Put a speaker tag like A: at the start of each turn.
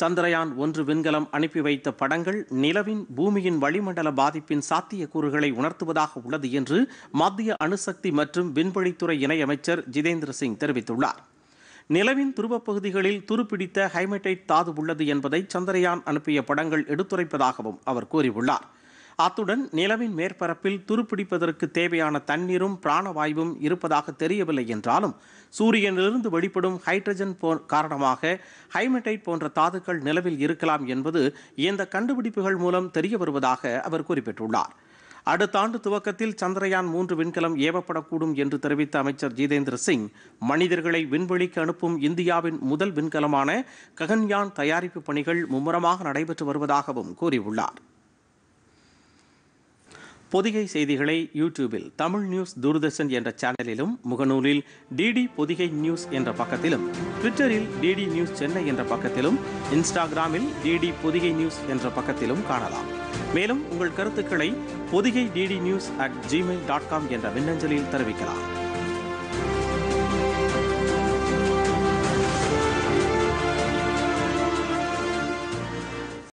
A: சந்திரயான் ஒன்று விண்கலம் அனுப்பி வைத்த படங்கள் நிலவின் பூமியின் வளிமண்டல பாதிப்பின் சாத்தியக்கூறுகளை உணர்த்துவதாக உள்ளது என்று மத்திய அணுசக்தி மற்றும் விண்வெளித்துறை இணையமைச்சர் ஜிதேந்திர சிங் தெரிவித்துள்ளார் நிலவின் துருவப் பகுதிகளில் துருப்பிடித்த ஹைமடைட் தாது உள்ளது என்பதை சந்திரயான் அனுப்பிய படங்கள் எடுத்துரைப்பதாகவும் அவர் கூறியுள்ளார் அத்துடன் நிலவின் மேற்பரப்பில் துருப்பிடிப்பதற்கு தேவையான தண்ணீரும் பிராணவாயுவும் இருப்பதாக தெரியவில்லை என்றாலும் சூரியனிலிருந்து வெளிப்படும் ஹைட்ரஜன் போ காரணமாக ஹைமடைட் போன்ற தாதுக்கள் நிலவில் இருக்கலாம் என்பது இந்த கண்டுபிடிப்புகள் மூலம் தெரிய வருவதாக அவர் குறிப்பிட்டுள்ளார் அடுத்த ஆண்டு துவக்கத்தில் சந்திரயான் மூன்று விண்கலம் ஏவப்படக்கூடும் என்று தெரிவித்த அமைச்சர் ஜிதேந்திர சிங் மனிதர்களை விண்வெளிக்கு அனுப்பும் இந்தியாவின் முதல் விண்கலமான ககன்யான் தயாரிப்பு பணிகள் மும்முரமாக நடைபெற்று வருவதாகவும் கூறியுள்ளார் பொதிகை செய்திகளை யூடியூபில் தமிழ் நியூஸ் தூர்தர்ஷன் என்ற சேனலிலும் முகநூலில் டிடி பொதிகை நியூஸ் என்ற பக்கத்திலும் ட்விட்டரில் டிடி நியூஸ் சென்னை என்ற பக்கத்திலும் இன்ஸ்டாகிராமில் டிடி பொதிகை நியூஸ் என்ற பக்கத்திலும் காணலாம் மேலும் உங்கள் கருத்துக்களை Podhigai DD news at Gmail dot com என்ற மின்னஞ்சலில் தெரிவிக்கலாம்